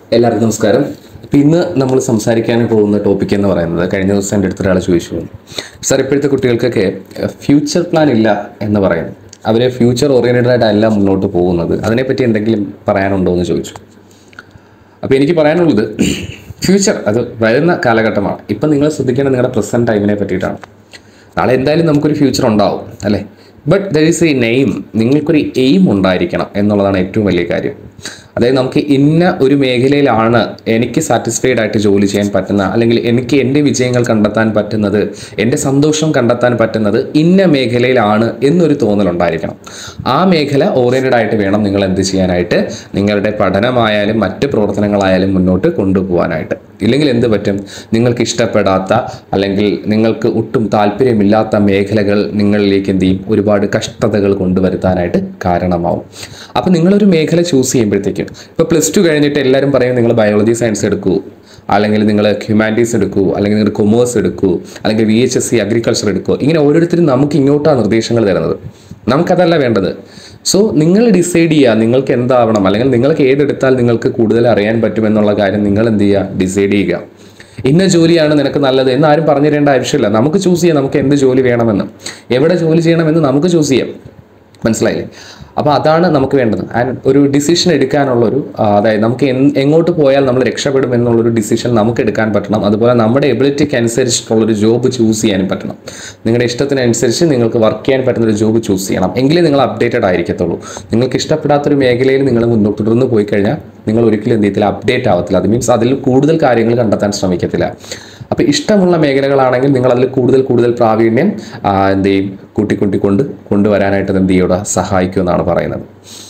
എല്ലാവർക്കും നമസ്കാരം അപ്പം ഇന്ന് നമ്മൾ സംസാരിക്കാൻ പോകുന്ന ടോപ്പിക് എന്ന് പറയുന്നത് കഴിഞ്ഞ ദിവസം എൻ്റെ അടുത്ത് ഒരാൾ ചോദിച്ചു സാർ ഇപ്പോഴത്തെ കുട്ടികൾക്കൊക്കെ ഫ്യൂച്ചർ പ്ലാൻ ഇല്ല എന്ന് പറയുന്നു അവർ ഫ്യൂച്ചർ ഓറിയൻറ്റഡ് ആയിട്ടല്ല മുന്നോട്ട് പോകുന്നത് അതിനെപ്പറ്റി എന്തെങ്കിലും പറയാനുണ്ടോ എന്ന് ചോദിച്ചു അപ്പോൾ എനിക്ക് പറയാനുള്ളത് ഫ്യൂച്ചർ അത് വരുന്ന കാലഘട്ടമാണ് ഇപ്പം നിങ്ങൾ ശ്രദ്ധിക്കേണ്ടത് നിങ്ങളുടെ പ്രസൻറ്റ് ടൈമിനെ പറ്റിയിട്ടാണ് നാളെ എന്തായാലും നമുക്കൊരു ഫ്യൂച്ചർ ഉണ്ടാവും അല്ലേ but there is a name നിങ്ങൾക്കൊരു എയിം ഉണ്ടായിരിക്കണം എന്നുള്ളതാണ് ഏറ്റവും വലിയ കാര്യം അതായത് നമുക്ക് ഇന്ന ഒരു മേഖലയിലാണ് എനിക്ക് സാറ്റിസ്ഫൈഡ് ആയിട്ട് ജോലി ചെയ്യാൻ പറ്റുന്ന അല്ലെങ്കിൽ എനിക്ക് എൻ്റെ വിജയങ്ങൾ കണ്ടെത്താൻ പറ്റുന്നത് എൻ്റെ സന്തോഷം കണ്ടെത്താൻ പറ്റുന്നത് ഇന്ന മേഖലയിലാണ് എന്നൊരു തോന്നലുണ്ടായിരിക്കണം ആ മേഖല ഓറിയൻറ്റഡ് ആയിട്ട് വേണം നിങ്ങൾ എന്ത് ചെയ്യാനായിട്ട് നിങ്ങളുടെ പഠനമായാലും മറ്റ് പ്രവർത്തനങ്ങളായാലും മുന്നോട്ട് കൊണ്ടുപോകാനായിട്ട് ഇല്ലെങ്കിൽ എന്ത് പറ്റും നിങ്ങൾക്ക് ഇഷ്ടപ്പെടാത്ത അല്ലെങ്കിൽ നിങ്ങൾക്ക് ഒട്ടും താല്പര്യമില്ലാത്ത മേഖലകൾ നിങ്ങളിലേക്ക് എന്ത് ചെയ്യും ഒരുപാട് കഷ്ടതകൾ കൊണ്ടുവരുത്താനായിട്ട് കാരണമാവും അപ്പോൾ നിങ്ങളൊരു മേഖല ചൂസ് ചെയ്യുമ്പോഴത്തേക്കും ഇപ്പോൾ പ്ലസ് ടു കഴിഞ്ഞിട്ട് എല്ലാവരും പറയും നിങ്ങൾ ബയോളജി സയൻസ് എടുക്കൂ അല്ലെങ്കിൽ നിങ്ങൾ ഹ്യൂമാനിറ്റീസ് എടുക്കൂ അല്ലെങ്കിൽ നിങ്ങൾ കൊമേഴ്സ് എടുക്കൂ അല്ലെങ്കിൽ V H S C agriculture എടുക്കൂ ഇങ്ങനെ ഓരോരുത്തരും നമുക്ക് ഇങ്ങോട്ടാണ് നിർദ്ദേശങ്ങൾ തരുന്നത് നമുക്കതല്ല വേണ്ടത് സോ നിങ്ങൾ ഡിസൈഡ് ചെയ്യുക നിങ്ങൾക്ക് എന്താവണം അല്ലെങ്കിൽ നിങ്ങൾക്ക് ഏതെടുത്താൽ നിങ്ങൾക്ക് കൂടുതൽ അറിയാൻ പറ്റുമെന്നുള്ള കാര്യം നിങ്ങൾ എന്ത് ചെയ്യുക ഡിസൈഡ് ചെയ്യുക ഇന്ന ജോലിയാണ് നിനക്ക് നല്ലത് എന്ന് ആരും പറഞ്ഞു തരേണ്ട ആവശ്യമില്ല നമുക്ക് ചൂസ് ചെയ്യാം നമുക്ക് എന്ത് ജോലി വേണമെന്ന് എവിടെ ജോലി ചെയ്യണമെന്ന് നമുക്ക് ചൂസ് ചെയ്യാം മനസ്സിലായില്ലേ അപ്പോൾ അതാണ് നമുക്ക് വേണ്ടത് ആൻഡ് ഒരു ഡിസിഷൻ എടുക്കാനുള്ള ഒരു ആ, അതായത് നമുക്ക് എൻ- എങ്ങോട്ട് പോയാൽ നമ്മൾ രക്ഷപ്പെടും എന്നുള്ളൊരു ഡിസിഷൻ നമുക്ക് എടുക്കാൻ പറ്റണം അതുപോലെ നമ്മുടെ എബിലിറ്റിക്ക് അനുസരിച്ചിട്ടുള്ളൊരു ജോബ് ചൂസ് ചെയ്യാനും പറ്റണം നിങ്ങളുടെ ഇഷ്ടത്തിനനുസരിച്ച് നിങ്ങൾക്ക് വർക്ക് ചെയ്യാൻ പറ്റുന്ന ഒരു ജോബ് ചൂസ് ചെയ്യണം എങ്കിലേ നിങ്ങൾ അപ്ഡേറ്റഡ് ആയിരിക്കത്തുള്ളൂ നിങ്ങൾക്ക് ഇഷ്ടപ്പെടാത്തൊരു മേഖലയിൽ നിങ്ങൾ മുന്നോട്ട് തുടർന്ന് പോയി കഴിഞ്ഞാൽ നിങ്ങൾ ഒരിക്കലും എന്ത് ചെയ്യത്തില്ല അപ്ഡേറ്റ് ആവത്തില്ല അത് മീൻസ് അതിൽ കൂടുതൽ കാര്യങ്ങൾ കണ്ടെത്താൻ ശ്രമിക്കത്തില്ല അപ്പോൾ ഇഷ്ടമുള്ള മേഖലകളാണെങ്കിൽ നിങ്ങൾ അതിൽ കൂടുതൽ കൂടുതൽ പ്രാവീണ്യം ആ, എന്ത് ചെയ്യും കൂട്ടിക്കൂട്ടിക്കൊണ്ട് കൊണ്ടുവരാനായിട്ട് എന്ത് ചെയ്യൂടെ സഹായിക്കുമെന്നാണ് പറയുന്നത്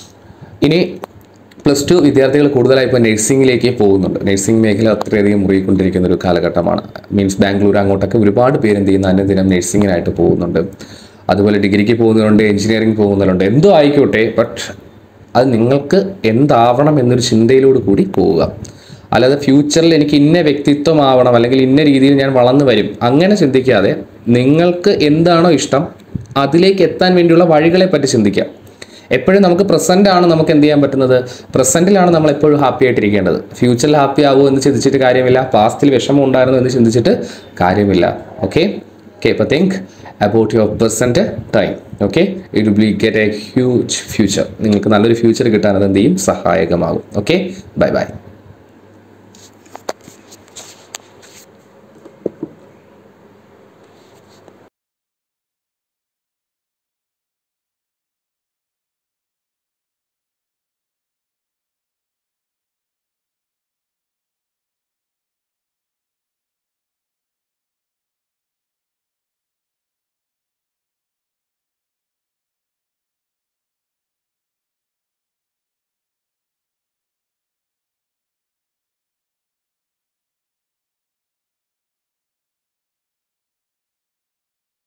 ഇനി പ്ലസ് ടു വിദ്യാർത്ഥികൾ കൂടുതലായി ഇപ്പോൾ നഴ്സിംഗിലേക്ക് പോകുന്നുണ്ട് നഴ്സിംഗ് മേഖല അത്രയധികം മുറുകിക്കൊണ്ടിരിക്കുന്ന ഒരു കാലഘട്ടമാണ് മീൻസ് ബാംഗ്ലൂർ അങ്ങോട്ടൊക്കെ ഒരുപാട് പേര് എന്ത് ചെയ്യുന്ന അനുദിനം നഴ്സിങ്ങിനായിട്ട് പോകുന്നുണ്ട് അതുപോലെ ഡിഗ്രിക്ക് പോകുന്നവരുണ്ട് എഞ്ചിനീയറിംഗ് പോകുന്നവരുണ്ട് എന്തോ ആയിക്കോട്ടെ ബട്ട് അത് നിങ്ങൾക്ക് എന്താവണം എന്നൊരു ചിന്തയിലോട് കൂടി പോവുക അല്ലാതെ ഫ്യൂച്ചറിൽ എനിക്ക് ഇന്ന വ്യക്തിത്വമാവണം അല്ലെങ്കിൽ ഇന്ന രീതിയിൽ ഞാൻ വളർന്നു വരും അങ്ങനെ ചിന്തിക്കാതെ നിങ്ങൾക്ക് എന്താണോ ഇഷ്ടം അതിലേക്ക് എത്താൻ വേണ്ടിയുള്ള വഴികളെ പറ്റി ചിന്തിക്കാം എപ്പോഴും നമുക്ക് പ്രസന്റ് ആണ് നമുക്ക് എന്ത് ചെയ്യാൻ പറ്റുന്നത് പ്രസന്റിലാണ് നമ്മൾ എപ്പോഴും ഹാപ്പി ആയിട്ടിരിക്കേണ്ടത് ഫ്യൂച്ചറിൽ ഹാപ്പി ആവുമോ എന്ന് ചിന്തിച്ചിട്ട് കാര്യമില്ല പാസ്റ്റിൽ വിഷമം ഉണ്ടായിരുന്നു എന്ന് ചിന്തിച്ചിട്ട് കാര്യമില്ല ഓക്കെ ഓക്കെ അപ്പോൾ think about your present time okay it will get a huge future നിങ്ങൾക്ക് നല്ലൊരു ഫ്യൂച്ചർ കിട്ടാൻ അത് എന്ത് ചെയ്യും സഹായകമാകും ഓക്കെ ബൈ ബൈ